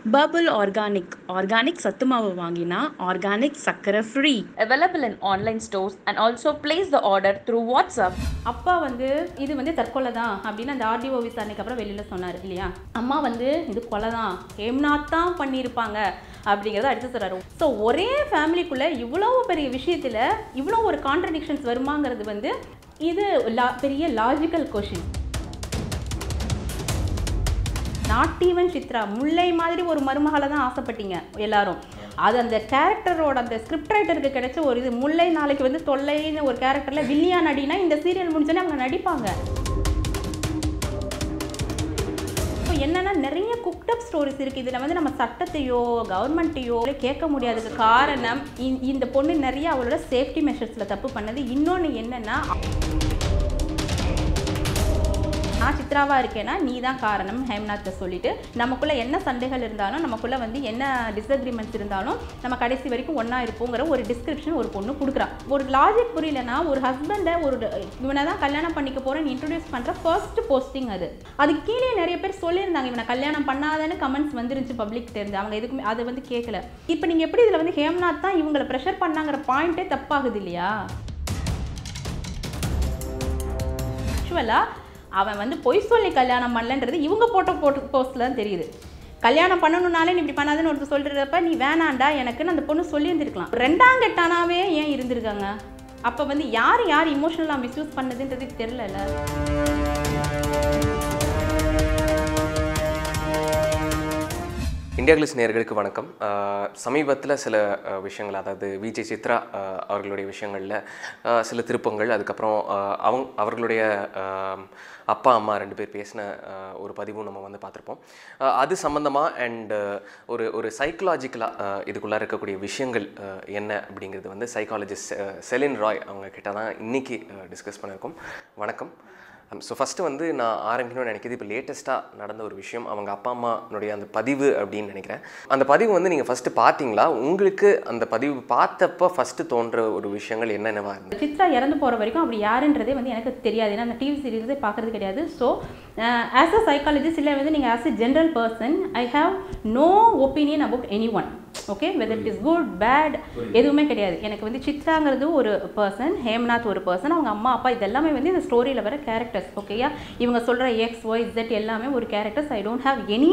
Purple organic organic சத்து மாவு வாங்கினா ஆர்கானிக் சக்கரை free available in online stores and also place the order through WhatsApp. அப்பா வந்து இது வந்து தற்கொலை தான் அப்படின்னு அந்த ஆர்டிஓ விசாரணைக்கு அப்புறம் வெளியில் சொன்னார் இல்லையா அம்மா வந்து இது கொலை தான் ஹேம்நாத் தான் பண்ணியிருப்பாங்க அப்படிங்கிறத அடுத்து சொல்கிறாரு ஸோ ஒரே ஃபேமிலிக்குள்ளே இவ்வளோ பெரிய விஷயத்தில் இவ்வளோ ஒரு கான்ட்ரடிக்ஷன்ஸ் வருமாங்கிறது வந்து இது லா பெரிய logical question not even Chitra Mullai மாதிரி ஒரு மருமகளை தான் ஆசைப்பட்டீங்க எல்லாரும் அது அந்த கேரக்டரோட அந்த ஸ்கிரிப்ட் ரைட்டருக்கு கிடைச்ச ஒரு இது முல்லை நாளைக்கு வந்து தொல்லைன்னு ஒரு கேரக்டரில் வில்லியா நடினா இந்த சீரியல் முடிஞ்சோன்னே அவங்க நடிப்பாங்க இப்போ என்னன்னா நிறைய குக்டப் ஸ்டோரிஸ் இருக்குது இதில் வந்து நம்ம சட்டத்தையோ கவர்மெண்ட்டையோ கேட்க முடியாததுக்கு காரணம் இந்த- இந்த பொண்ணு நிறைய அவளோட சேஃப்டி மெஷர்ஸில் தப்பு பண்ணது இன்னொன்று என்னன்னா நான் சித்ராவாக இருக்கேன்னா நீ தான் காரணம் ஹேம்நாத்தை சொல்லிட்டு நமக்குள்ளே என்ன சண்டைகள் இருந்தாலும் நமக்குள்ளே வந்து என்ன டிஸ்அக்ரிமெண்ட்ஸ் இருந்தாலும் நம்ம கடைசி வரைக்கும் ஒன்றா இருப்போங்கிற ஒரு டிஸ்கிரிப்ஷன் ஒரு பொண்ணு கொடுக்குறா ஒரு லாஜிக் புரியலனா ஒரு ஹஸ்பண்டை ஒரு இவனை தான் கல்யாணம் பண்ணிக்க போகிறேன்னு இன்ட்ரடியூஸ் பண்ணுற ஃபர்ஸ்ட் போஸ்டிங் அது அதுக்கு கீழே நிறைய பேர் சொல்லியிருந்தாங்க இவனை கல்யாணம் பண்ணாதன்னு கமெண்ட்ஸ் வந்துருந்துச்சு பப்ளிக் தெரிஞ்சு அவங்க எதுக்குமே அதை வந்து கேட்கல இப்போ நீங்கள் எப்படி இதில் வந்து ஹேம்நாத் தான் இவங்களை ப்ரெஷர் பண்ணாங்கிற பாயிண்ட்டே தப்பாகுது இல்லையா ஆக்சுவலாக அவன் வந்து பொய் சொல்லி கல்யாணம் பண்ணலன்றது இவங்க போட்ட போட்டு போஸ்ட்டில் தான் தெரியுது கல்யாணம் பண்ணணும்னாலே நீ இப்படி பண்ணாதுன்னு ஒருத்தர் சொல்கிறப்ப நீ வேணாண்டா எனக்குன்னு அந்த பொண்ணு சொல்லியிருந்திருக்கலாம் ரெண்டாம் கெட்டானாவே ஏன் இருந்திருக்காங்க அப்போ வந்து யார் யார் இமோஷனலாக மிஸ்யூஸ் பண்ணதுன்றது தெரிலல இந்தியா கிளிஸ் நேயர்களுக்கு வணக்கம் சமீபத்தில் சில அஹ், விஷயங்கள் அதாவது விஜய் சித்ரா அஹ், அவர்களுடைய விஷயங்களில் அஹ், சில திருப்பங்கள் அதுக்கப்புறம் அஹ், அவங்க அவர்களுடைய அஹ், அப்பா அம்மா ரெண்டு பேர் பேசின அஹ், ஒரு பதிவும் நம்ம வந்து பார்த்துருப்போம் அஹ், அது சம்மந்தமாக அண்ட் ஒரு ஒரு சைக்கலாஜிக்கலாக இதுக்குள்ளே இருக்கக்கூடிய விஷயங்கள் அஹ், என்ன அப்படிங்கிறது வந்து சைக்காலஜிஸ்ட் செலின் ராய் அவங்க கிட்ட தான் இன்றைக்கி டிஸ்கஸ் பண்ணியிருக்கோம் வணக்கம் ஸோ ஃபஸ்ட்டு வந்து நான் ஆரம்பிக்கணும்னு நினைக்கிறது இப்போ லேட்டஸ்ட்டாக நடந்த ஒரு விஷயம் அவங்க அப்பா அம்மானுடைய அந்த பதிவு அப்படின்னு நினைக்கிறேன் அந்த பதிவு வந்து நீங்கள் ஃபஸ்ட்டு பார்த்தீங்களா உங்களுக்கு அந்த பதிவு பார்த்தப்ப ஃபஸ்ட்டு தோன்ற ஒரு விஷயங்கள் என்னென்னவா இருந்தது சித்ரா இறந்து போகிற வரைக்கும் அப்படி யாருன்றதே வந்து எனக்கு தெரியாது ஏன்னா அந்த டிவி சீரிஸே பார்க்குறது கிடையாது ஸோ ஆஸ் அ சைக்காலஜிஸ்ட் இல்லை வந்து நீங்கள் as a general person I have no opinion about anyone okay whether it is good bad எதுவுமே கிடையாது எனக்கு வந்து சித்ராங்கிறது ஒரு பர்சன் ஹேம்நாத் ஒரு பர்சன் அவங்க அம்மா அப்பா இதெல்லாமே வந்து இந்த ஸ்டோரியில் வர கேரக்டர்ஸ் ஓகேயா இவங்க சொல்கிற எக்ஸ் ஒய் Z எல்லாமே ஒரு characters I don't have any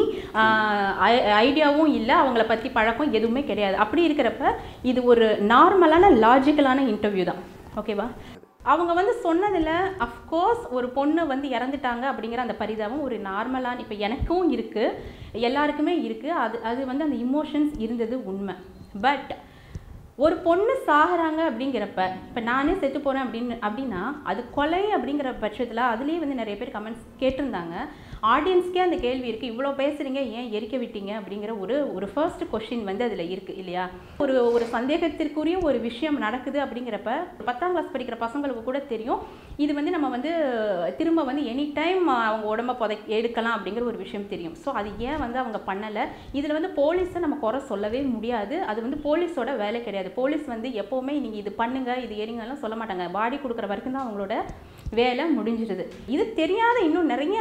ஐடியாவும் இல்லை அவங்கள பற்றி பழக்கம் எதுவுமே கிடையாது அப்படி இருக்கிறப்ப இது ஒரு நார்மலான லாஜிக்கலான இன்டர்வியூ தான் ஓகேவா அவங்க வந்து சொன்னதில் அஃப்கோர்ஸ் ஒரு பொண்ணு வந்து இறந்துட்டாங்க அப்படிங்கிற அந்த பரிதாபம் ஒரு நார்மலான இப்போ எனக்கும் இருக்குது எல்லாருக்குமே இருக்குது அது அது வந்து அந்த இமோஷன்ஸ் இருந்தது உண்மை பட் ஒரு பொண்ணு சாகுறாங்க அப்படிங்கிறப்ப இப்போ நானே செத்து போகிறேன் அப்படின்னு அப்படின்னா அது கொலை அப்படிங்கிற பட்சத்தில் அதுலேயே வந்து நிறைய பேர் கமெண்ட்ஸ் கேட்டிருந்தாங்க ஆடியன்ஸ்க்கே அந்த கேள்வி இருக்குது இவ்வளோ பேசுகிறீங்க ஏன் எரிக்க விட்டீங்க அப்படிங்கிற ஒரு ஒரு ஃபர்ஸ்ட் கொஷின் வந்து அதில் இருக்குது இல்லையா ஒரு ஒரு சந்தேகத்திற்குரிய ஒரு விஷயம் நடக்குது அப்படிங்கிறப்ப ஒரு பத்தாம் கிளாஸ் படிக்கிற பசங்களுக்கு கூட தெரியும் இது வந்து நம்ம வந்து திரும்ப வந்து எனி டைம் அவங்க உடம்ப புதை எடுக்கலாம் அப்படிங்கிற ஒரு விஷயம் தெரியும் ஸோ அது ஏன் வந்து அவங்க பண்ணலை இதில் வந்து போலீஸை நம்ம குறை சொல்லவே முடியாது அது வந்து போலீஸோட வேலை கிடையாது போலீஸ் வந்து எப்போவுமே நீங்கள் இது பண்ணுங்க இது எரிங்கலாம் சொல்ல மாட்டாங்க பாடி கொடுக்குற வரைக்கும் தான் அவங்களோட வேலை முடிஞ்சிடுது இது தெரியாத இன்னும் நிறைய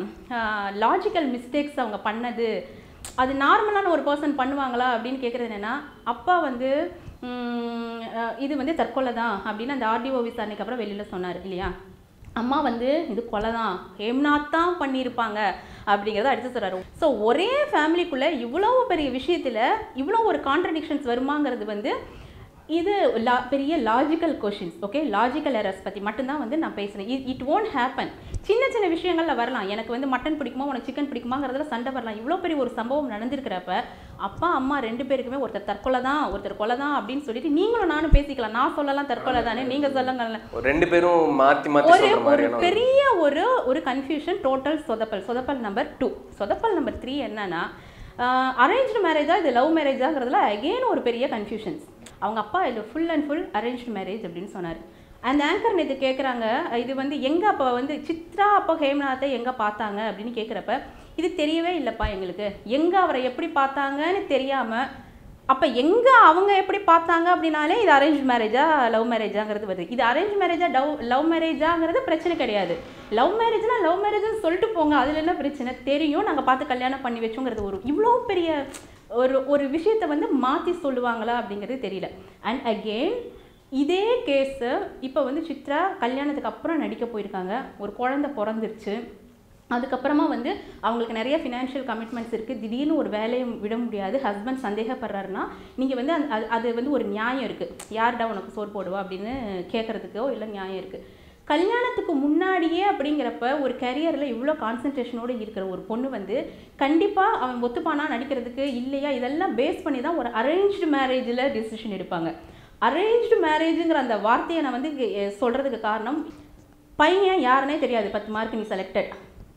லாஜிக்கல் மிஸ்டேக்ஸ் அவங்க பண்ணது அது நார்மலான ஒரு பர்சன் பண்ணுவாங்களா அப்படின்னு கேட்குறது என்னென்னா அப்பா வந்து உம், அஹ், இது வந்து தற்கொலை தான் அப்படின்னு அந்த ஆர்டிஓ விசாரணைக்கு அப்புறம் வெளியில் சொன்னார் இல்லையா அம்மா வந்து இது கொலை தான் ஹேம்நாத் தான் பண்ணியிருப்பாங்க அப்படிங்கிறத அடுத்து சொல்கிறாரு ஸோ ஒரே ஃபேமிலிக்குள்ளே இவ்வளோ பெரிய விஷயத்தில் இவ்வளோ ஒரு கான்ட்ரடிக்ஷன்ஸ் வருமாங்கிறது வந்து இது லா பெரிய logical questions okay logical errors பற்றி மட்டும்தான் வந்து நான் பேசுகிறேன் இட் இட் ஓன்ட் ஹேப்பன் சின்ன சின்ன விஷயங்களில் வரலாம் எனக்கு வந்து மட்டன் பிடிக்குமா உனக்கு சிக்கன் பிடிக்குமாங்கிறதுல சண்டை வரலாம் இவ்வளோ பெரிய ஒரு சம்பவம் நடந்திருக்கிறப்ப அப்பா அம்மா ரெண்டு பேருக்குமே ஒருத்தர் தற்கொலை தான் ஒருத்தர் கொலை தான் அப்படின்னு சொல்லிட்டு நீங்களும் நானும் பேசிக்கலாம் நான் சொல்லலாம் தற்கொலை தானே நீங்கள் சொல்லுங்களேன் ஒரு ரெண்டு பேரும் மாற்றி மாற்றி ஒரு சொல்கிற ஒரு மாதிரியான ஒரு- பெரிய ஒரு ஒரு கன்ஃபியூஷன் டோட்டல் சொதப்பல் சொதப்பல் நம்பர் டூ சொதப்பல் நம்பர் த்ரீ என்னன்னா அரேஞ்ச்டு மேரேஜா இது லவ் மேரேஜாங்கிறதுல அகெயின் ஒரு பெரிய கன்ஃபியூஷன்ஸ் அவங்க அப்பா இது full and full arranged marriage அப்படின்னு சொன்னார் அந்த ஆங்கர் நேற்று கேட்குறாங்க இது வந்து எங்கே அப்போ வந்து சித்ரா அப்போ ஹேம்நாத்தை எங்கே பார்த்தாங்க அப்படின்னு கேட்குறப்ப இது தெரியவே இல்லைப்பா எங்களுக்கு எங்கே அவரை எப்படி பார்த்தாங்கன்னு தெரியாமல் அப்போ எங்கே அவங்க எப்படி பார்த்தாங்க அப்படின்னாலே இது அரேஞ்ச் மேரேஜா லவ் மேரேஜாங்கிறது வருது இது அரேஞ்ச் மேரேஜா டவ் லவ் மேரேஜாங்கிறது பிரச்சனை கிடையாது லவ் மேரேஜ்னா லவ் மேரேஜ்னு சொல்லிட்டு போங்க அதில் என்ன பிரச்சனை தெரியும் நாங்கள் பார்த்து கல்யாணம் பண்ணி வச்சோங்கிறது ஒரு இவ்வளோ பெரிய ஒரு ஒரு விஷயத்தை வந்து மாற்றி சொல்லுவாங்களா அப்படிங்கிறது தெரியல அண்ட் அகெயின் இதே கேஸு இப்போ வந்து சித்ரா கல்யாணத்துக்கு அப்புறம் நடிக்க போயிருக்காங்க ஒரு குழந்தை பிறந்துருச்சு அதுக்கப்புறமா வந்து அவங்களுக்கு நிறைய ஃபினான்ஷியல் கமிட்மெண்ட்ஸ் இருக்குது திடீர்னு ஒரு வேலையை விட முடியாது ஹஸ்பண்ட் சந்தேகப்படுறாருன்னா நீங்கள் வந்து அந்த- அது அது வந்து ஒரு நியாயம் இருக்குது யார்டா உனக்கு சோறு போடுவா அப்படின்னு கேட்குறதுக்கோ இல்லை நியாயம் இருக்குது கல்யாணத்துக்கு முன்னாடியே அப்படிங்கிறப்ப ஒரு கரியரில் இவ்வளோ கான்சன்ட்ரேஷனோடு இருக்கிற ஒரு பொண்ணு வந்து கண்டிப்பாக அவன் ஒத்துப்பானா நடிக்கிறதுக்கு இல்லையா இதெல்லாம் பேஸ் பண்ணி தான் ஒரு அரேஞ்ச்டு மேரேஜில் டிசிஷன் எடுப்பாங்க அரேஞ்ச்டு மேரேஜுங்கிற அந்த வார்த்தையை நான் வந்து இங்க, எ, சொல்றதுக்கு காரணம் பையன் யாருன்னே தெரியாது பத்து மார்க் நீ செலக்டட்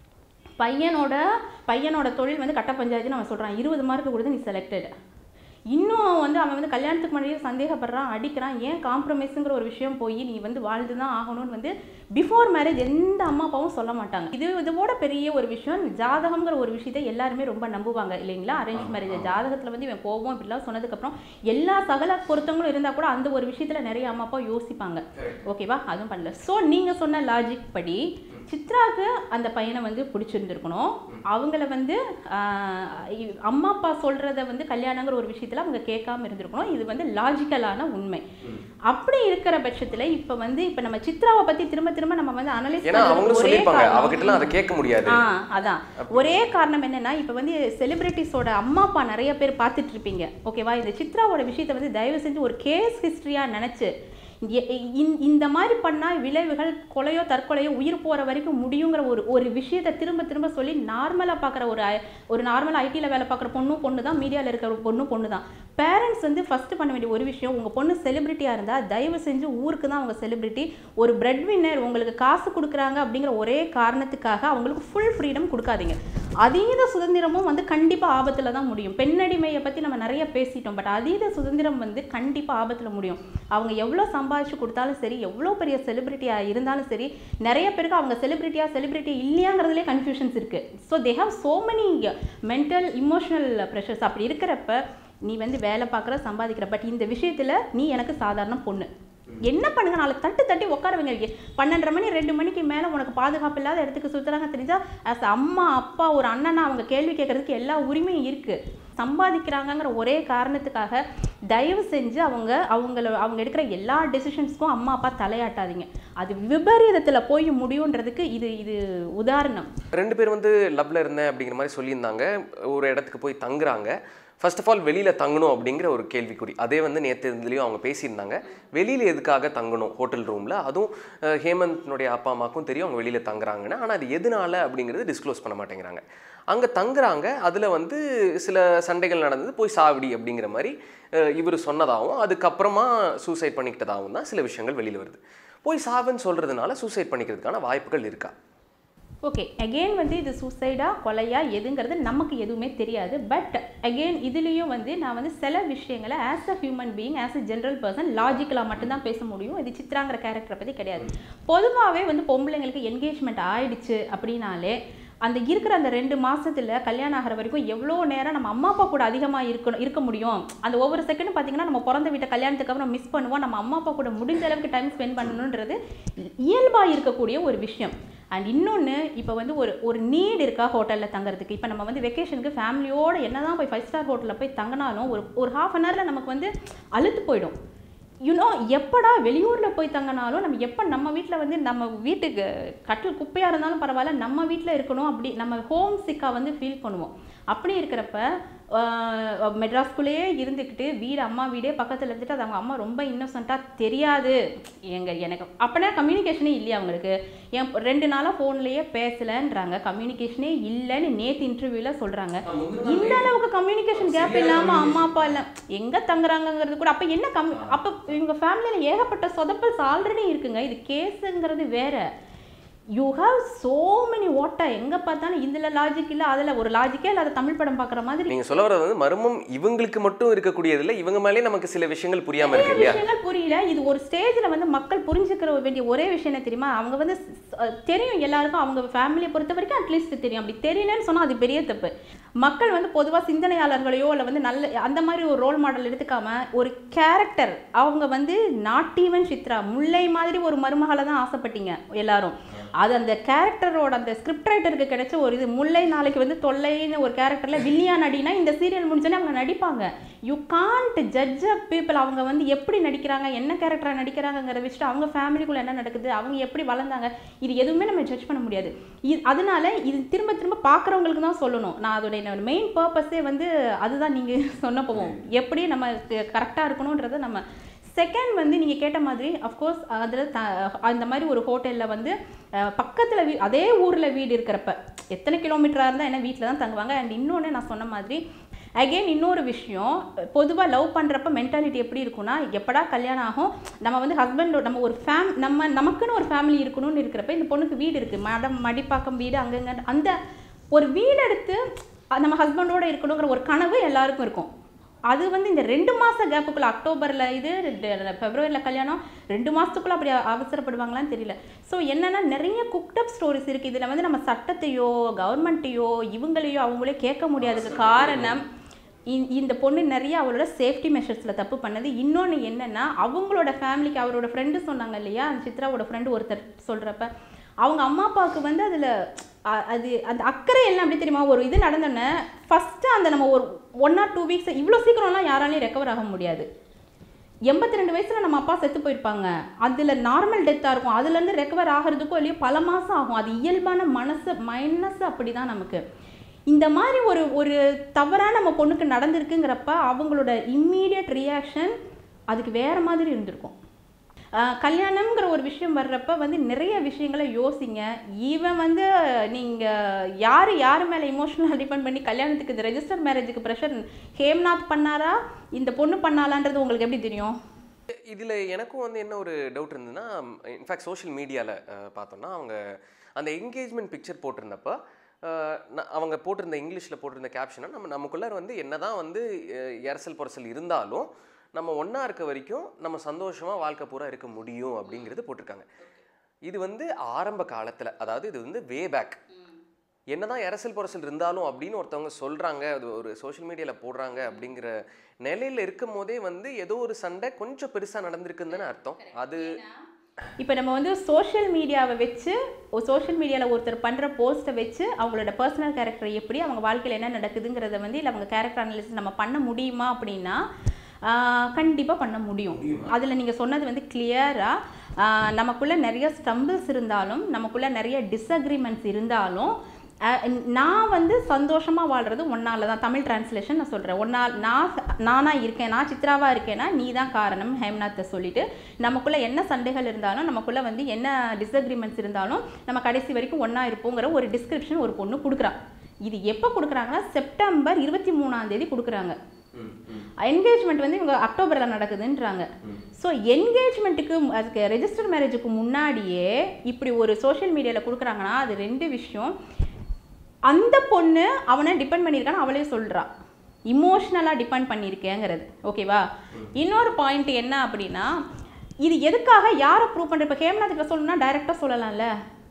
பையனோட பையனோட தொழில் வந்து கட்ட பஞ்சாயத்துன்னு அவன் சொல்கிறான் இருபது மார்க் கொடுத்து நீ செலக்டட் இன்னும் வந்து அவன் வந்து கல்யாணத்துக்கு முன்னாடியே சந்தேகப்படுறான் அடிக்கிறான் ஏன் காம்ப்ரமைஸுங்கிற ஒரு விஷயம் போய் நீ வந்து வாழ்ந்து தான் ஆகணும்னு வந்து பிஃபோர் மேரேஜ் எந்த அம்மா அப்பாவும் சொல்ல மாட்டாங்க இது இதோட பெரிய ஒரு விஷயம் ஜாதகம்ங்கிற ஒரு விஷயத்தை எல்லாருமே ரொம்ப நம்புவாங்க இல்லைங்களா அரேஞ்ச் மேரேஜ் ஜாதகத்தில் வந்து இவன் கோபம் இப்படிலாம் சொன்னதுக்கப்புறம் எல்லா சகல பொருத்தங்களும் இருந்தால் கூட அந்த ஒரு விஷயத்தில் நிறைய அம்மா அப்பா யோசிப்பாங்க ஓகேவா அதுவும் பண்ணல ஸோ நீங்கள் சொன்ன லாஜிக் படி சித்ராக்கு அந்த பையனை வந்து பிடிச்சிருந்துருக்கணும் அவங்கள வந்து ஆஹ், இ- அம்மா அப்பா சொல்கிறத வந்து கல்யாணங்கிற ஒரு விஷயத்தில் அவங்க கேட்காம இருந்திருக்கணும் இது வந்து லாஜிக்கலான உண்மை அப்படி இருக்கிற பட்சத்தில் இப்போ வந்து இப்போ நம்ம சித்ராவை பற்றி திரும்ப திரும்ப நம்ம வந்து அனலைஸ் ஏன்னா அவங்களும் சொல்லியிருப்பாங்க அவகிட்டலாம் அதை கேட்க முடியாது ஆ அதான் ஒரே காரணம் என்னன்னா இப்போ வந்து செலிபிரிட்டிஸோட அம்மா அப்பா நிறைய பேர் பார்த்துட்டு இருப்பீங்க ஓகேவா இந்த சித்ராவோட விஷயத்தை வந்து தயவு செஞ்சு ஒரு கேஸ் ஹிஸ்டரியாக நினச்சி இந்த மாதிரி பண்ணால் விளைவுகள் கொலையோ தற்கொலையோ உயிர் போகிற வரைக்கும் முடியுங்கிற ஒரு ஒரு விஷயத்தை திரும்ப திரும்ப சொல்லி நார்மலாக பார்க்குற ஒரு I- ஒரு நார்மல் ஐடியில் வேலை பார்க்குற பொண்ணும் பொண்ணு தான் மீடியாவில் இருக்கிற பொண்ணும் பொண்ணு தான் பேரண்ட்ஸ் வந்து ஃபஸ்ட்டு பண்ண வேண்டிய ஒரு விஷயம் உங்கள் பொண்ணு செலிபிரிட்டியாக இருந்தால் தயவு செஞ்சு ஊருக்கு தான் அவங்க செலிபிரிட்டி ஒரு பிரெட் வின்னர் உங்களுக்கு காசு கொடுக்குறாங்க அப்படிங்கிற ஒரே காரணத்துக்காக அவங்களுக்கு ஃபுல் ஃப்ரீடம் கொடுக்காதீங்க அதீத சுதந்திரமும் வந்து கண்டிப்பாக ஆபத்தில் தான் முடியும் பெண்ணடிமையை பற்றி நம்ம நிறைய பேசிட்டோம் பட் அதீத சுதந்திரம் வந்து கண்டிப்பாக ஆபத்தில் முடியும் அவங்க எவ்வளோ சம்பாதிச்சு கொடுத்தாலும் சரி எவ்வளோ பெரிய செலிபிரிட்டியாக இருந்தாலும் சரி நிறைய பேருக்கு அவங்க செலிபிரிட்டியாக செலிபிரிட்டி இல்லையாங்கிறதுலே கன்ஃபியூஷன்ஸ் இருக்குது so they have so many mental emotional pressures அப்படி இருக்கிறப்ப நீ வந்து வேலை பார்க்குற சம்பாதிக்கிற பட் இந்த விஷயத்தில் நீ எனக்கு சாதாரண பொண்ணு என்ன பண்ணுங்க நாளை தட்டு தட்டி உட்கார வைங்க பன்னெண்டரை மணி ரெண்டு மணிக்கு மேலே உனக்கு பாதுகாப்பு இல்லாத இடத்துக்கு சுற்றுறாங்க தெரிஞ்சா as அம்மா அப்பா ஒரு அண்ணனா அவங்க கேள்வி கேட்கறதுக்கு எல்லா உரிமையும் இருக்குது சம்பாதிக்கிறாங்கங்கிற ஒரே காரணத்துக்காக தயவு செஞ்சு அவங்க அவங்கள அவங்க எடுக்கிற எல்லா டெசிஷன்ஸ்க்கும் அம்மா அப்பா தலையாட்டாதீங்க அது விபரீதத்தில் போய் முடியுன்றதுக்கு இது இது உதாரணம் ரெண்டு பேர் வந்து லவ்ல இருந்தேன் அப்படிங்கிற மாதிரி சொல்லியிருந்தாங்க ஒரு இடத்துக்கு போய் தங்குறாங்க ஃபர்ஸ்ட் ஆஃப் ஆல் வெளியில் தங்கணும் அப்படிங்கிற ஒரு கேள்விக்குறி அதே வந்து நேற்று இதுலேயும் அவங்க பேசியிருந்தாங்க வெளியில் எதுக்காக தங்கணும் ஹோட்டல் ரூமில் அதுவும் அஹ், ஹேமந்த்னுடைய அப்பா அம்மாக்கும் தெரியும் அவங்க வெளியில் தங்குறாங்கன்னு ஆனால் அது எதனால அப்படிங்கிறது டிஸ்க்ளோஸ் பண்ண மாட்டேங்கிறாங்க அங்கே தங்குறாங்க அதில் வந்து சில சண்டைகள் நடந்தது போய் சாவடி அப்படிங்கிற மாதிரி இவர் சொன்னதாகவும் அதுக்கப்புறமா சூசைட் பண்ணிக்கிட்டதாகவும் தான் சில விஷயங்கள் வெளியில் வருது போய் சாவுன்னு சொல்கிறதுனால சூசைட் பண்ணிக்கிறதுக்கான வாய்ப்புகள் இருக்கா ஓகே அகெயின் வந்து இது சூசைடா கொலையா எதுங்கிறது நமக்கு எதுவுமே தெரியாது பட் அகெயின் இதுலேயும் வந்து நான் வந்து சில விஷயங்களை as a human being as a general person லாஜிக்கலாக மட்டும்தான் பேச முடியும் இது சித்ராங்கிற கேரக்டரை பற்றி கிடையாது பொதுவாகவே வந்து பொம்பளைங்களுக்கு என்கேஜ்மெண்ட் ஆயிடுச்சு அப்படின்னாலே அந்த இருக்கிற அந்த ரெண்டு மாசத்துல கல்யாணம் ஆகிற வரைக்கும் எவ்வளோ நேரம் நம்ம அம்மா அப்பா கூட அதிகமாக இருக்கணும் இருக்க முடியும் அந்த ஒவ்வொரு செகண்டும் பார்த்தீங்கன்னா நம்ம பிறந்த வீட்டை கல்யாணத்துக்கு அப்புறம் மிஸ் பண்ணுவோம் நம்ம அம்மா அப்பா கூட முடிஞ்ச அளவுக்கு டைம் ஸ்பெண்ட் பண்ணணுன்றது இயல்பாக இருக்கக்கூடிய ஒரு விஷயம் அண்ட் இன்னொன்று இப்போ வந்து ஒரு ஒரு நீட் இருக்கா ஹோட்டலில் தங்குறதுக்கு இப்போ நம்ம வந்து வெக்கேஷனுக்கு ஃபேமிலியோட என்ன தான் போய் ஃபைவ் ஸ்டார் ஹோட்டலில் போய் தங்கினாலும் ஒரு ஒரு ஹாஃப் அன் ஹவரில் நமக்கு வந்து அழுத்து போயிடும் யூனோ எப்படா வெளியூரில் போய் தங்கினாலும் நம்ம எப்போ நம்ம வீட்டில் வந்து நம்ம வீட்டுக்கு கட்டில் குப்பையாக இருந்தாலும் பரவாயில்ல நம்ம வீட்டில் இருக்கணும் அப்படி நம்ம ஹோம் சிக்காக வந்து ஃபீல் பண்ணுவோம் அப்படி இருக்கிறப்ப ஆஹ், மெட்ராஸ்குள்ளேயே இருந்துக்கிட்டு வீடு அம்மா வீடே பக்கத்தில் இருந்துட்டு அது அவங்க அம்மா ரொம்ப இன்னோசண்ட்டாக தெரியாது எங்க எனக்கு அப்போனா கம்யூனிகேஷனே இல்லையா அவங்களுக்கு என் ரெண்டு நாளாக ஃபோன்லேயே பேசலைன்றாங்க கம்யூனிகேஷனே இல்லைன்னு நேற்று இன்டர்வியூவில் சொல்கிறாங்க இந்த அளவுக்கு கம்யூனிகேஷன் கேப் இல்லாமல் அம்மா அப்பா இல்லை எங்கே தங்குறாங்கங்கிறது கூட அப்போ என்ன கம் அப்போ இவங்க ஃபேமிலியில் ஏகப்பட்ட சொதப்பல்ஸ் ஆல்ரெடி இருக்குங்க இது கேஸுங்கிறது வேற யூ ஹாவ் சோ மெனி ஓட்டா எங்கே பார்த்தாலும் இதில் லாஜிக் இல்லை அதில் ஒரு லாஜிக்கே இல்லாத தமிழ் படம் பார்க்குற மாதிரி நீங்க சொல்ல வர்றது வந்து மர்மம் இவங்களுக்கு மட்டும் இருக்கக்கூடியது இல்ல இவங்க மேலே நமக்கு சில விஷயங்கள் புரியாம இருக்கு இல்லையா விஷயங்கள் புரியல இது ஒரு ஸ்டேஜில் வந்து மக்கள் புரிஞ்சுக்கிற வேண்டிய ஒரே விஷயம் என்ன தெரியுமா அவங்க வந்து ஸ்- தெரியும் எல்லாருக்கும் அவங்க ஃபேமிலியை பொறுத்த வரைக்கும் அட்லீஸ்ட் தெரியும் அப்படி தெரியலன்னு சொன்னால் அது பெரிய தப்பு மக்கள் வந்து பொதுவாக சிந்தனையாளர்களையோ இல்லை வந்து நல்ல அந்த மாதிரி ஒரு ரோல் மாடல் எடுத்துக்காம ஒரு கேரக்டர் அவங்க வந்து நாட் ஈவன் சித்ரா முல்லை மாதிரி ஒரு மருமகளை தான் ஆசைப்பட்டீங்க எல்லாரும் அது அந்த கேரக்டரோட அந்த ஸ்கிரிப்ட் ரைட்டருக்கு கிடைச்ச ஒரு இது முல்லை நாளைக்கு வந்து தொல்லைன்னு ஒரு கேரக்டரில் வில்லியா நடினா இந்த சீரியல் முடிஞ்சோடனே அவங்க நடிப்பாங்க you can't judge a people அவங்க வந்து எப்படி நடிக்கிறாங்க என்ன கேரக்டராக நடிக்கிறாங்கங்கிறத வச்சுட்டு அவங்க ஃபேமிலிக்குள்ளே என்ன நடக்குது அவங்க எப்படி வளர்ந்தாங்க இது எதுவுமே நம்ம ஜட்ஜ் பண்ண முடியாது இது அதனால இது திரும்ப திரும்ப பார்க்குறவங்களுக்கு தான் சொல்லணும் நான் அதோட மெயின் பர்பஸே வந்து அதுதான் நீங்கள் சொன்ன போவோம் எப்படி நம்ம கரெக்டாக இருக்கணுன்றதை நம்ம செகண்ட் வந்து நீங்கள் கேட்ட மாதிரி அஃப்கோர்ஸ் அதில் த அந்த மாதிரி ஒரு ஹோட்டலில் வந்து பக்கத்தில் வீ அதே ஊரில் வீடு இருக்கிறப்ப எத்தனை கிலோமீட்டராக இருந்தால் என்ன வீட்டில் தான் தங்குவாங்க அண்ட் இன்னொன்று நான் சொன்ன மாதிரி அகெயின் இன்னொரு விஷயம் பொதுவாக லவ் பண்ணுறப்ப மென்டாலிட்டி எப்படி இருக்கும்னா எப்படா கல்யாணம் ஆகும் நம்ம வந்து ஹஸ்பண்டோட நம்ம ஒரு ஃபேம் நம்ம நமக்குன்னு ஒரு ஃபேமிலி இருக்கணும்னு இருக்கிறப்ப இந்த பொண்ணுக்கு வீடு இருக்குது மடம் மடிப்பாக்கம் வீடு அங்கங்க அந்த ஒரு வீடு எடுத்து அஹ் நம்ம ஹஸ்பண்டோட இருக்கணுங்கிற ஒரு கனவு எல்லாருக்கும் இருக்கும் அது வந்து இந்த ரெண்டு மாத கேப்புக்குள்ள அக்டோபரில் இது பிப்ரவரியில் கல்யாணம் ரெண்டு மாதத்துக்குள்ள அப்படி அ- அவசரப்படுவாங்களான்னு தெரியல ஸோ என்னன்னா நிறைய குக்டப் ஸ்டோரிஸ் இருக்குது இதில் வந்து நம்ம சட்டத்தையோ கவர்மெண்ட்டையோ இவங்களையோ அவங்களே கேட்க முடியாததுக்கு காரணம் இ- இந்த பொண்ணு நிறைய அவளோட சேஃப்டி மெஷர்ஸில் தப்பு பண்ணது இன்னொன்று என்னென்னா அவங்களோட ஃபேமிலிக்கு அவரோட ஃப்ரெண்டு சொன்னாங்க இல்லையா அந்த சித்ராவோட ஃப்ரெண்டு ஒருத்தர் சொல்கிறப்ப அவங்க அம்மா அப்பாவுக்கு வந்து அதில் அது அந்த அக்கறை எல்லாம் எப்படி தெரியுமா ஒரு இது நடந்தோடனே ஃபஸ்ட்டு அந்த நம்ம ஒரு ஒன் ஆர் டூ வீக்ஸ் இவ்வளோ சீக்கிரம்லாம் யாராலையும் ரெக்கவர் ஆக முடியாது எண்பத்தி ரெண்டு வயசில் நம்ம அப்பா செத்து போயிருப்பாங்க அதில் நார்மல் டெத்தாக இருக்கும் அதுலேருந்து ரெக்கவர் ஆகிறதுக்கோ இல்லையோ பல மாதம் ஆகும் அது இயல்பான மனசு மைனஸ் அப்படி தான் நமக்கு இந்த மாதிரி ஒரு ஒரு தவறாக நம்ம பொண்ணுக்கு நடந்திருக்குங்கிறப்ப அவங்களோட இம்மீடியட் ரியாக்ஷன் அதுக்கு வேறு மாதிரி இருந்திருக்கும் ஆஹ் கல்யாணம்ங்கிற ஒரு விஷயம் வர்றப்ப வந்து நிறைய விஷயங்களை யோசிங்க ஈவன் வந்து நீங்கள் யார் யார் மேலே இமோஷனலாக டிபெண்ட் பண்ணி கல்யாணத்துக்கு இந்த ரெஜிஸ்டர் மேரேஜுக்கு ப்ரெஷர் ஹேம்நாத் பண்ணாரா இந்த பொண்ணு பண்ணாலான்றது உங்களுக்கு எப்படி தெரியும் இதில் எனக்கும் வந்து என்ன ஒரு டவுட் இருந்ததுன்னா இன்ஃபேக்ட் சோஷியல் மீடியாவில் பார்த்தோம்னா அவங்க அந்த என்கேஜ்மெண்ட் பிக்சர் போட்டிருந்தப்ப அஹ், ந- அவங்க போட்டிருந்த இங்கிலீஷில் போட்டிருந்த கேப்ஷனை நம்ம நமக்குள்ளார வந்து என்னதான் வந்து அஹ், எரசல் பொரசல் இருந்தாலும் நம்ம ஒன்றா இருக்க வரைக்கும் நம்ம சந்தோஷமாக வாழ்க்கை பூரா இருக்க முடியும் அப்படிங்கிறது போட்டிருக்காங்க இது வந்து ஆரம்ப காலத்தில் அதாவது இது வந்து வே பேக் என்னதான் அரசியல் பொரசல் இருந்தாலும் அப்படின்னு ஒருத்தவங்க சொல்றாங்க அது ஒரு சோஷியல் மீடியாவில் போடுறாங்க அப்படிங்கிற நிலையில இருக்கும் போதே வந்து ஏதோ ஒரு சண்டை கொஞ்சம் பெருசா நடந்திருக்குன்னு தானே அர்த்தம் அது இப்போ நம்ம வந்து சோஷியல் மீடியாவை வச்சு சோஷியல் மீடியாவில் ஒருத்தர் பண்ணுற போஸ்ட்டை வச்சு அவங்களோட பர்சனல் கேரக்டர் எப்படி அவங்க வாழ்க்கையில் என்ன நடக்குதுங்கிறத வந்து இல்லை அவங்க கேரக்டர் அனாலிசிஸ் நம்ம பண்ண முடியுமா அப்படின்னா கண்டிப்பாக பண்ண முடியும் அதில் நீங்கள் சொன்னது வந்து கிளியராக நமக்குள்ளே நிறைய ஸ்டம்பிள்ஸ் இருந்தாலும் நமக்குள்ளே நிறைய டிஸ்அக்ரிமெண்ட்ஸ் இருந்தாலும் அஹ் நான் வந்து சந்தோஷமாக வாழ்கிறது ஒன்னால தான் தமிழ் டிரான்ஸ்லேஷன் நான் சொல்கிறேன் ஒன்னால் நான் நானாக இருக்கேன் நான் சித்ராவாக இருக்கேன்னா நீ தான் காரணம் ஹேம்நாத்தை சொல்லிட்டு நமக்குள்ளே என்ன சண்டைகள் இருந்தாலும் நமக்குள்ளே வந்து என்ன டிஸ்அக்ரிமெண்ட்ஸ் இருந்தாலும் நம்ம கடைசி வரைக்கும் ஒன்றா இருப்போங்கிற ஒரு டிஸ்கிரிப்ஷன் ஒரு பொண்ணு கொடுக்குறா இது எப்போ கொடுக்குறாங்கன்னா செப்டம்பர் இருபத்தி மூணாம் தேதி கொடுக்குறாங்க என்கேஜ்மெண்ட் வந்து இவங்க அக்டோபரில் நடக்குதுன்றாங்க ஸோ என்கேஜ்மெண்ட்டுக்கு அதுக்கு ரெஜிஸ்டர் மேரேஜுக்கு முன்னாடியே இப்படி ஒரு சோஷியல் மீடியாவில் கொடுக்குறாங்கன்னா அது ரெண்டு விஷயம் அந்த பொண்ணு அவனை டிபெண்ட் பண்ணியிருக்கான்னு அவளே சொல்கிறா இமோஷ்னலாக டிபெண்ட் பண்ணியிருக்கேங்கிறது ஓகேவா இன்னொரு பாயிண்ட் என்ன அப்படின்னா இது எதுக்காக யாரை ப்ரூவ் பண்ணுற இப்போ ஹேம்நாத் கிட்ட சொல்லணும்னா டைரெக்டாக சொல்லலாம்ல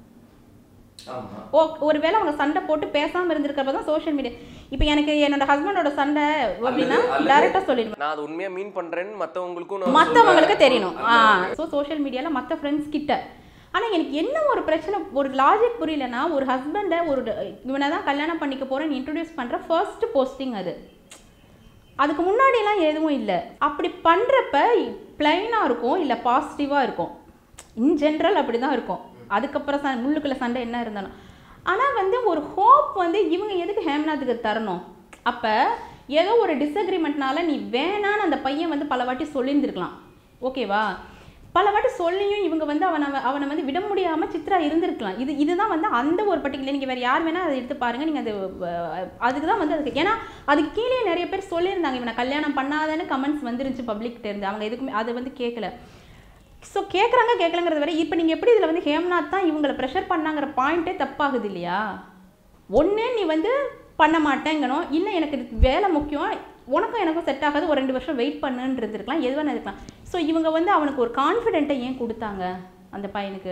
ஓ ஒருவேளை அவங்க சண்டை போட்டு பேசாமல் இருந்திருக்கிறப்ப தான் சோஷியல் மீடியா இப்போ எனக்கு என்னோட ஹஸ்பண்டோட சண்டை அப்படின்னா டைரெக்டாக சொல்லிடுவேன் நான் அது உண்மையா மீன் பண்றேன்னு மத்தவங்களுக்கும் நான் மற்றவங்களுக்கு சொல்றேன். தெரியணும் ஆ ஸோ சோஷியல் மீடியாவில் மற்ற ஃப்ரெண்ட்ஸ் கிட்ட ஆனால் எனக்கு என்ன ஒரு பிரச்சனை ஒரு லாஜிக் புரியலன்னா ஒரு ஹஸ்பண்டை ஒரு இவனை தான் கல்யாணம் பண்ணிக்க போகிறேன்னு இன்ட்ரடியூஸ் பண்ணுற ஃபர்ஸ்ட் போஸ்டிங் அது அதுக்கு முன்னாடிலாம் எதுவும் இல்லை அப்படி பண்ணுறப்ப பிளைனாக இருக்கும் இல்லை பாசிட்டிவாக இருக்கும் இன் ஜென்ரல் அப்படி தான் இருக்கும் அதுக்கப்புறம் ச முள்ளுக்குள்ள சண்டை என்ன இருந்தாலும் ஆனால் வந்து ஒரு ஹோப் வந்து இவங்க எதுக்கு ஹேம்நாத்துக்கு தரணும் அப்போ ஏதோ ஒரு டிஸ்அக்ரிமெண்ட்னால நீ வேணான்னு அந்த பையன் வந்து பல வாட்டி சொல்லியிருந்திருக்கலாம் ஓகேவா பல வாட்டி சொல்லியும் இவங்க வந்து அவனை அவனை வந்து விட முடியாமல் சித்ரா இருந்திருக்கலாம் இது இதுதான் வந்து அந்த ஒரு பர்டிகுலர் நீங்கள் வேறு யார் வேணால் அதை எடுத்து பாருங்கள் நீங்கள் அது அஹ், அதுக்கு தான் வந்து அதுக்கு ஏன்னா அதுக்கு கீழே நிறைய பேர் சொல்லியிருந்தாங்க இவனை கல்யாணம் பண்ணாதன்னு கமெண்ட்ஸ் வந்துருந்துச்சு பப்ளிக்கிட்ட இருந்து அவங்க எதுக்குமே அதை வந்து கேட்கல ஸோ கேட்குறாங்க கேட்கலங்கிறத விட இப்போ நீங்கள் எப்படி இதில் வந்து ஹேம்நாத் தான் இவங்களை ப்ரெஷர் பண்ணாங்கிற பாயிண்ட்டே தப்பாகுது இல்லையா ஒன்று நீ வந்து பண்ண மாட்டேங்கணும் இல்லை எனக்கு இது வேலை முக்கியம் உனக்கும் எனக்கும் செட் ஆகாது ஒரு ரெண்டு வருஷம் வெயிட் பண்ணுன்னு இருந்திருக்கலாம் எது வேணா இருக்கலாம் ஸோ இவங்க வந்து அவனுக்கு ஒரு கான்ஃபிடென்ட்டை ஏன் கொடுத்தாங்க அந்த பையனுக்கு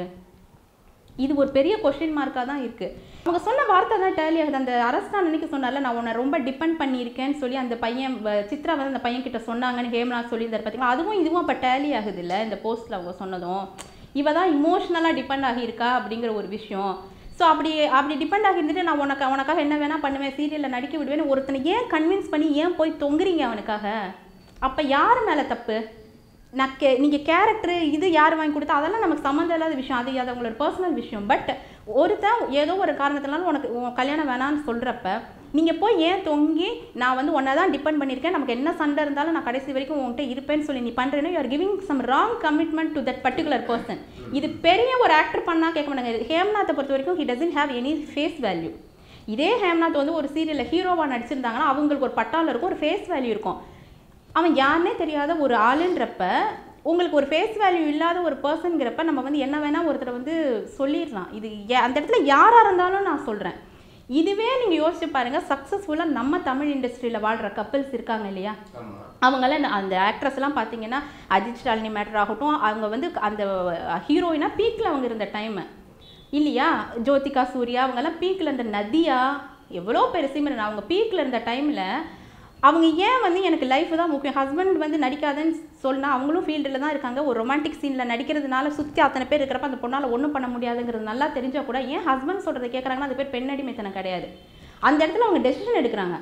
இது ஒரு பெரிய கொஸ்டின் மார்க்காக தான் இருக்குது அவங்க சொன்ன வார்த்தை தான் டேலி ஆகுது அந்த அரசாங்க அன்னைக்கு சொன்னார்ல நான் உன்னை ரொம்ப டிபெண்ட் பண்ணியிருக்கேன்னு சொல்லி அந்த பையன் வ- சித்ரா வந்து அந்த பையன் கிட்ட சொன்னாங்கன்னு ஹேம்நாத் சொல்லியிருந்தார் பார்த்தீங்களா அதுவும் இதுவும் அப்போ டேலி ஆகுது இல்லை இந்த போஸ்ட்டில் அவங்க சொன்னதும் இவ தான் இமோஷ்னலாக டிபெண்ட் ஆகியிருக்கா அப்படிங்கிற ஒரு விஷயம் ஸோ அப்படி அப்படி டிபெண்ட் ஆகி இருந்துட்டு நான் உனக்கு அவனுக்காக என்ன வேணால் பண்ணுவேன் சீரியலில் நடிக்க விடுவேன்னு ஒருத்தனை ஏன் கன்வின்ஸ் பண்ணி ஏன் போய் தொங்குறீங்க அவனுக்காக அப்போ யார் மேலே தப்பு நான் கே நீங்கள் கேரக்டரு இது யார் வாங்கி கொடுத்தா அதெல்லாம் நமக்கு சம்மந்தம் இல்லாத விஷயம் அது அது அவங்களோட பர்சனல் விஷயம் பட் ஒருத்தன் ஏதோ ஒரு காரணத்தினால உனக்கு உன் கல்யாணம் வேணான்னு சொல்கிறப்ப நீங்கள் போய் ஏன் தொங்கி நான் வந்து உன்னை தான் டிபெண்ட் பண்ணியிருக்கேன் நமக்கு என்ன சண்டை இருந்தாலும் நான் கடைசி வரைக்கும் உன்கிட்ட இருப்பேன்னு சொல்லி நீ பண்ணுறேன்னு you are giving some wrong commitment to that particular person இது பெரிய ஒரு ஆக்டர் பண்ணால் கேட்க மாட்டாங்க ஹேம்நாத்தை பொறுத்த வரைக்கும் he doesn't have any face value இதே ஹேம்நாத் வந்து ஒரு சீரியலில் ஹீரோவாக நடிச்சிருந்தாங்கன்னா அவங்களுக்கு ஒரு பட்டாளம் இருக்கும் ஒரு ஃபேஸ் வேல்யூ இருக்கும் அவன் யாருனே தெரியாத ஒரு ஆளுன்றப்ப உங்களுக்கு ஒரு ஃபேஸ் வேல்யூ இல்லாத ஒரு பர்சன்கிறப்ப நம்ம வந்து என்ன வேணால் ஒருத்தரை வந்து சொல்லிடலாம் இது யா- அந்த இடத்துல யாராக இருந்தாலும் நான் சொல்கிறேன் இதுவே நீங்கள் யோசிச்சு பாருங்கள் சக்ஸஸ்ஃபுல்லாக நம்ம தமிழ் இண்டஸ்ட்ரியில் வாழ்கிற கப்பல்ஸ் இருக்காங்க இல்லையா அவங்களாம் இந்த- அந்த ஆக்ட்ரஸ் எல்லாம் பார்த்தீங்கன்னா அஜித் ஷாலினி மேட்டர் ஆகட்டும் அவங்க வந்து அந்த ஹீரோயினா பீக்கில் அவங்க இருந்த டைமு இல்லையா ஜோதிகா சூர்யா அவங்கெல்லாம் பீக்கில் இருந்த நதியா எவ்வளோ பேர் சிம்ரன் அவங்க பீக்கில் இருந்த டைமில் அவங்க ஏன் வந்து எனக்கு லைஃப் தான் முக்கியம் ஹஸ்பண்ட் வந்து நடிக்காதன்னு சொன்னா அவங்களும் ஃபீல்டில் தான் இருக்காங்க ஒரு ரொமான்டிக் சீனில் நடிக்கிறதுனால சுற்றி அத்தனை பேர் இருக்கிறப்ப அந்த பொண்ணால் ஒன்றும் பண்ண முடியாதுங்கிறது நல்லா தெரிஞ்சா கூட ஏன் ஹஸ்பண்ட் சொல்கிறத கேட்குறாங்கன்னா அது பேர் பெண்ணடிமைத்தனம் கிடையாது அந்த இடத்துல அவங்க டெசிஷன் எடுக்கிறாங்க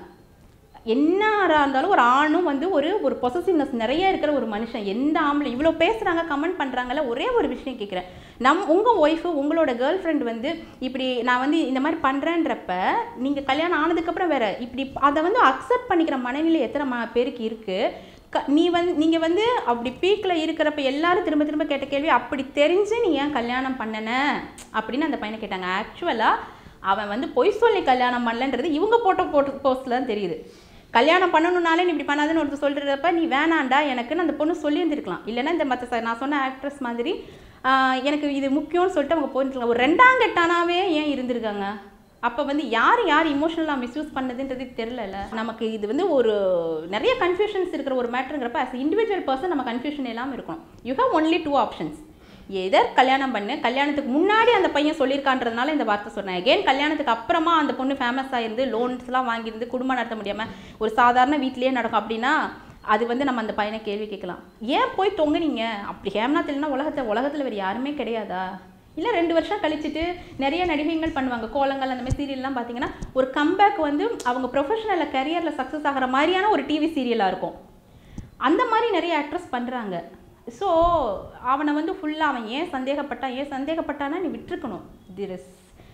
என்னாரா இருந்தாலும் ஒரு ஆணும் வந்து ஒரு ஒரு பொசசிவ்னஸ் நிறைய இருக்கிற ஒரு மனுஷன் எந்த ஆம்பளை இவ்வளோ பேசுகிறாங்க கமெண்ட் பண்ணுறாங்கல்ல ஒரே ஒரு விஷயம் கேட்குறேன் நம் உங்கள் ஒய்ஃபு உங்களோட கேர்ள் ஃப்ரெண்ட் வந்து இப்படி நான் வந்து இந்த மாதிரி பண்ணுறேன்றப்ப நீங்கள் கல்யாணம் ஆனதுக்கப்புறம் வேற இப்படி அதை வந்து அக்செப்ட் பண்ணிக்கிற மனநிலை எத்தனை ம பேருக்கு இருக்குது க நீ வந்து நீங்கள் வந்து அப்படி பீக்கில் இருக்கிறப்ப எல்லாரும் திரும்ப திரும்ப கேட்ட கேள்வி அப்படி தெரிஞ்சு நீ ஏன் கல்யாணம் பண்ணன அப்படின்னு அந்த பையனை கேட்டாங்க ஆக்சுவலாக அவன் வந்து பொய் சொல்லி கல்யாணம் பண்ணலன்றது இவங்க போட்ட போட்டு போஸ்ட்டில் தான் தெரியுது கல்யாணம் பண்ணணுனாலே நீ இப்படி பண்ணாதுன்னு ஒருத்தர் சொல்கிறப்ப நீ வேணாண்டா எனக்குன்னு அந்த பொண்ணு சொல்லியிருந்திருக்கலாம் இல்லைன்னா இந்த மற்ற ச- நான் சொன்ன ஆக்ட்ரஸ் மாதிரி ஆஹ், எனக்கு இது முக்கியம்னு சொல்லிட்டு அவங்க போயிருக்கலாம் ஒரு ரெண்டாம் கெட்டானாவே ஏன் இருந்திருக்காங்க அப்போ வந்து யார் யார் இமோஷனலாக மிஸ்யூஸ் பண்ணதுன்றது தெரிலல நமக்கு இது வந்து ஒரு நிறைய கன்ஃபியூஷன்ஸ் இருக்கிற ஒரு மேட்டருங்கிறப்ப as இண்டிவிஜுவல் பர்சன் நம்ம கன்ஃபியூஷன் இல்லாமல் இருக்கணும் you have only two options either கல்யாணம் பண்ணு கல்யாணத்துக்கு முன்னாடி அந்த பையன் சொல்லியிருக்கான்றதுனால இந்த வார்த்தை சொன்னேன் அகைன் கல்யாணத்துக்கு அப்புறமா அந்த பொண்ணு ஃபேமஸ் ஆயிருந்து லோன்ஸ்லாம் வாங்கியிருந்து குடும்பம் நடத்த முடியாமல் ஒரு சாதாரண வீட்டிலேயே நடக்கும் அப்படின்னா அது வந்து நம்ம அந்த பையனை கேள்வி கேட்கலாம் ஏன் போய் தொங்குனீங்க அப்படி ஹேம்நாத் இல்லைன்னா உலகத்தை உலகத்தில் வேறு யாருமே கிடையாதா இல்லை ரெண்டு வருஷம் கழிச்சிட்டு நிறைய நடிகைகள் பண்ணுவாங்க கோலங்கள் அந்த மாதிரி சீரியல்லாம் பார்த்தீங்கன்னா ஒரு கம்பேக் வந்து அவங்க ப்ரொஃபஷனலில் கரியரில் சக்ஸஸ் ஆகிற மாதிரியான ஒரு டிவி சீரியலாக இருக்கும் அந்த மாதிரி நிறைய ஆக்ட்ரஸ் பண்ணுறாங்க ஸோ அவனை வந்து ஃபுல்லாக அவன் ஏன் சந்தேகப்பட்டான் ஏன் சந்தேகப்பட்டானா நீ விட்டுருக்கணும் திர் இஸ்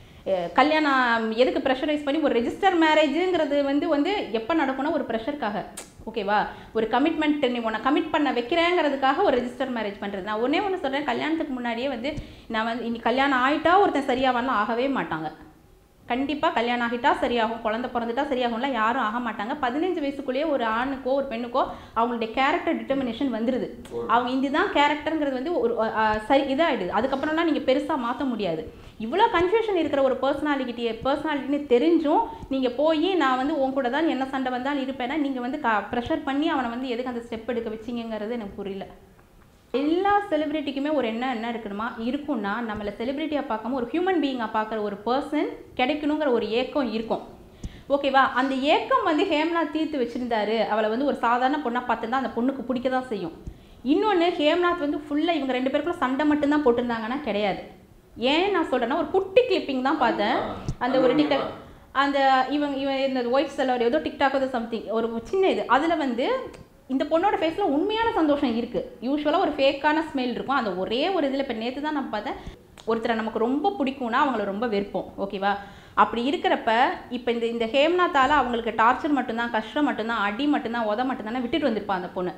கல்யாணம் எதுக்கு ப்ரெஷரைஸ் பண்ணி ஒரு ரெஜிஸ்டர் மேரேஜுங்கிறது வந்து வந்து எப்போ நடக்கும்னா ஒரு ப்ரெஷருக்காக ஓகேவா ஒரு கமிட்மெண்ட் நீ உன்னை கமிட் பண்ண வைக்கிறேங்கிறதுக்காக ஒரு ரெஜிஸ்டர் மேரேஜ் பண்ணுறது நான் ஒன்றே ஒன்று சொல்கிறேன் கல்யாணத்துக்கு முன்னாடியே வந்து நான் வந்து இன்னி கல்யாணம் ஆயிட்டா ஒருத்தன் சரியாவான்லாம் ஆகவே மாட்டாங்க கண்டிப்பாக கல்யாணம் ஆகிட்டா சரியாகும் குழந்தை பிறந்துட்டா சரியாகும்லாம் யாரும் ஆக மாட்டாங்க பதினஞ்சு வயசுக்குள்ளேயே ஒரு ஆணுக்கோ ஒரு பெண்ணுக்கோ அவங்களுடைய கேரக்டர் டிட்டர்மினேஷன் வந்துருது அவங்க இதுதான் கேரக்டருங்கிறது வந்து ஒரு அஹ், அஹ், சரி இதாகிடுது அதுக்கப்புறம்லாம் நீங்கள் பெருசாக மாற்ற முடியாது இவ்வளோ கன்ஃபியூஷன் இருக்கிற ஒரு பர்சனாலிட்டியை பர்சனாலிட்டின்னு தெரிஞ்சும் நீங்கள் போய் நான் வந்து உன் கூட தான் என்ன சண்டை வந்தாலும் இருப்பேன்னா நீங்கள் வந்து க ப்ரெஷர் பண்ணி அவனை வந்து எதுக்கு அந்த ஸ்டெப் எடுக்க வச்சிங்கங்கிறது எனக்கு புரியல எல்லா செலிபிரிட்டிக்குமே ஒரு என்ன என்ன இருக்கணுமா இருக்கும்னா நம்மளை செலிபிரிட்டியாக பார்க்காம ஒரு ஹியூமன் பீயிங்காக பார்க்குற ஒரு பர்சன் கிடைக்கணுங்கிற ஒரு ஏக்கம் இருக்கும் ஓகேவா அந்த ஏக்கம் வந்து ஹேம்நாத் தீர்த்து வச்சிருந்தாரு அவளை வந்து ஒரு சாதாரண பொண்ணாக பார்த்துருந்தா அந்த பொண்ணுக்கு பிடிக்க தான் செய்யும் இன்னொன்று ஹேம்நாத் வந்து ஃபுல்லாக இவங்க ரெண்டு பேருக்குள்ள சண்டை மட்டும்தான் போட்டிருந்தாங்கன்னா கிடையாது ஏன் நான் சொல்கிறேன்னா ஒரு குட்டி கிளிப்பிங் தான் பார்த்தேன் அந்த ஒரு டிக்கெட் அந்த இவங்க இவன் இந்த ஒயிட் செல்லோட ஏதோ டிக்டாக் ஏதோ சம்திங் ஒரு சின்ன இது அதில் வந்து இந்த பொண்ணோட ஃபேஸில் உண்மையான சந்தோஷம் இருக்குது யூஸ்வலாக ஒரு ஃபேக்கான ஸ்மெல் இருக்கும் அந்த ஒரே ஒரு இதில் இப்போ நேற்று தான் நான் பார்த்தேன் ஒருத்தரை நமக்கு ரொம்ப பிடிக்கும்னா அவங்கள ரொம்ப வெறுப்போம் ஓகேவா அப்படி இருக்கிறப்ப இப்போ இந்த இந்த ஹேம்நாத்தால் அவங்களுக்கு டார்ச்சர் மட்டும்தான் கஷ்டம் மட்டும்தான் அடி மட்டும்தான் உத மட்டும்தானே விட்டுட்டு வந்திருப்பா அந்த பொண்ணு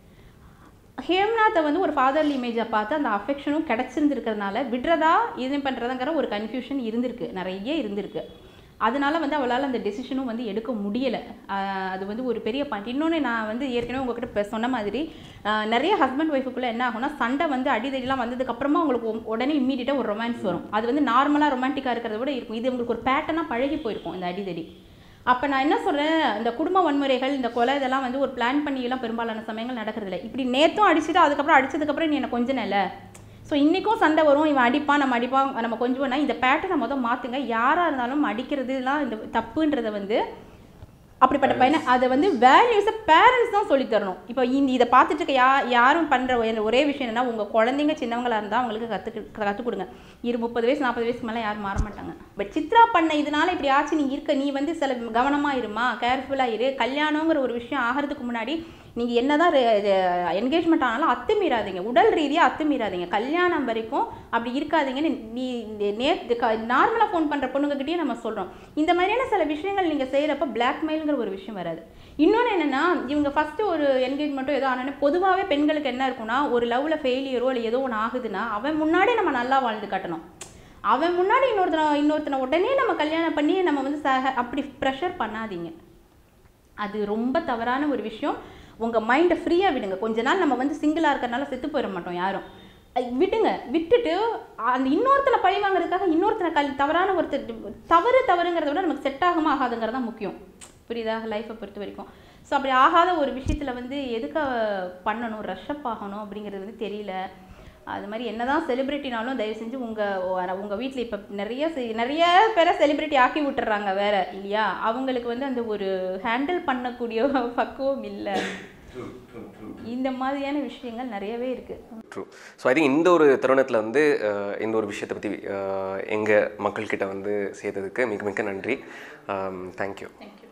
ஹேம்நாத்தை வந்து ஒரு ஃபாதர்லி இமேஜை பார்த்து அந்த அஃபெக்ஷனும் கிடச்சிருந்துருக்கிறதுனால விடுறதா இது பண்ணுறதுங்கிற ஒரு கன்ஃபியூஷன் இருந்திருக்கு நிறைய இருந்திருக்கு அதனால வந்து அவளால் அந்த டெசிஷனும் வந்து எடுக்க முடியலை அது வந்து ஒரு பெரிய பாயிண்ட் இன்னொன்று நான் வந்து ஏற்கனவே உங்ககிட்ட இப்ப சொன்ன மாதிரி ஆஹ் நிறைய ஹஸ்பண்ட் ஒய்ஃபுக்குள்ளே என்ன ஆகும்னா சண்டை வந்து அடிதடிலாம் வந்ததுக்கப்புறமா உங்களுக்கு உ- உடனே இம்மீடியட்டாக ஒரு ரொமான்ஸ் வரும் அது வந்து நார்மலாக ரொமான்டிக்காக இருக்கிறத விட இருக்கும் இது உங்களுக்கு ஒரு பேட்டர்னாக பழகி போயிருக்கும் இந்த அடிதடி அப்போ நான் என்ன சொல்கிறேன் இந்த குடும்ப வன்முறைகள் இந்த கொலை இதெல்லாம் வந்து ஒரு பிளான் பண்ணியெல்லாம் பெரும்பாலான சமயங்கள் நடக்கிறதில்ல இப்படி நேற்றும் அடிச்சுட்டு அதுக்கப்புறம் அடிச்சதுக்கப்புறம் நீ என்ன கொஞ்சம் இல்லை ஸோ இன்றைக்கும் சண்டை வரும் இவன் அடிப்பான் நம்ம அடிப்பான் நம்ம கொஞ்சம் இந்த பேட்டர்னை மொதல் மாற்றுங்க யாராக இருந்தாலும் அடிக்கிறதுலாம் இந்த தப்புன்றதை வந்து அப்படிப்பட்ட பையனை அதை வந்து வேல்யூஸை பேரண்ட்ஸ் தான் சொல்லித் தரணும் இப்போ இந்த இதை பார்த்துட்டு இருக்க யா யாரும் பண்ணுற ஒரே விஷயம் என்னன்னா உங்கள் குழந்தைங்க சின்னவங்களா இருந்தால் அவங்களுக்கு கற்றுக்கு கற்றுக் கொடுங்க இரு முப்பது வயசு நாற்பது வயசுக்கு மேலே யாரும் மாற மாட்டாங்க பட் சித்ரா பண்ண இதனால இப்படி ஆச்சு நீ இருக்க நீ வந்து சில கவனமாக இருமா கேர்ஃபுல்லாக இரு கல்யாணங்கிற ஒரு விஷயம் ஆகிறதுக்கு முன்னாடி நீங்கள் என்னதான் என்கேஜ்மெண்ட் ஆனாலும் அத்துமீறாதீங்க உடல் ரீதியாக அத்துமீறாதீங்க கல்யாணம் வரைக்கும் அப்படி இருக்காதீங்கன்னு நீ நேற்று நார்மலாக ஃபோன் பண்ணுற பொண்ணுங்ககிட்டயே நம்ம சொல்கிறோம் இந்த மாதிரியான சில விஷயங்கள் நீங்கள் செய்கிறப்ப பிளாக்மெயிலுங்கிற ஒரு விஷயம் வராது இன்னொன்று என்னென்னா இவங்க ஃபஸ்ட்டு ஒரு என்கேஜ்மெண்ட்டோ ஏதோ ஆனோடனே பொதுவாகவே பெண்களுக்கு என்ன இருக்கும்னா ஒரு லவ்வில் ஃபெயிலியரோ இல்லை ஏதோ ஒன்று ஆகுதுன்னா அவன் முன்னாடி நம்ம நல்லா வாழ்ந்து காட்டணும் அவன் முன்னாடி இன்னொருத்தனை இன்னொருத்தனை உடனே நம்ம கல்யாணம் பண்ணி நம்ம வந்து சக அப்படி ப்ரெஷர் பண்ணாதீங்க அது ரொம்ப தவறான ஒரு விஷயம் உங்கள் மைண்டை ஃப்ரீயாக விடுங்க கொஞ்ச நாள் நம்ம வந்து சிங்கிளாக இருக்கிறனால செத்து போயிட மாட்டோம் யாரும் அஹ் விடுங்க விட்டுட்டு அந்த இன்னொருத்தனை பழி வாங்குறதுக்காக இன்னொருத்தனை கல் தவறான ஒருத்தர் தவறு தவறுங்கிறத விட நமக்கு செட் ஆகுமா ஆகாதுங்கிறது தான் முக்கியம் புரியுதா லைஃப்பை பொறுத்த வரைக்கும் ஸோ அப்படி ஆகாத ஒரு விஷயத்தில் வந்து எதுக்கு பண்ணணும் ரஷ்அப் ஆகணும் அப்படிங்கிறது வந்து தெரியல அது மாதிரி என்னதான் செலிப்ரிட்டினாலும் தயவு செஞ்சு உங்கள் உங்கள் வீட்டில் இப்போ நிறைய செ- நிறைய பேரை செலிப்ரிட்டி ஆக்கி விட்டுறாங்க வேற இல்லையா அவங்களுக்கு வந்து அந்த ஒரு ஹேண்டில் பண்ணக்கூடிய பக்குவம் இல்லை இந்த மாதிரியான விஷயங்கள் நிறையவே இருக்குது ட்ரூ ஸோ ஐ திங்க் இந்த ஒரு தருணத்தில் வந்து அஹ், இந்த ஒரு விஷயத்தை பற்றி எங்கள் மக்கள்கிட்ட வந்து செய்ததுக்கு மிக மிக நன்றி தேங்க்யூ தேங்க்யூ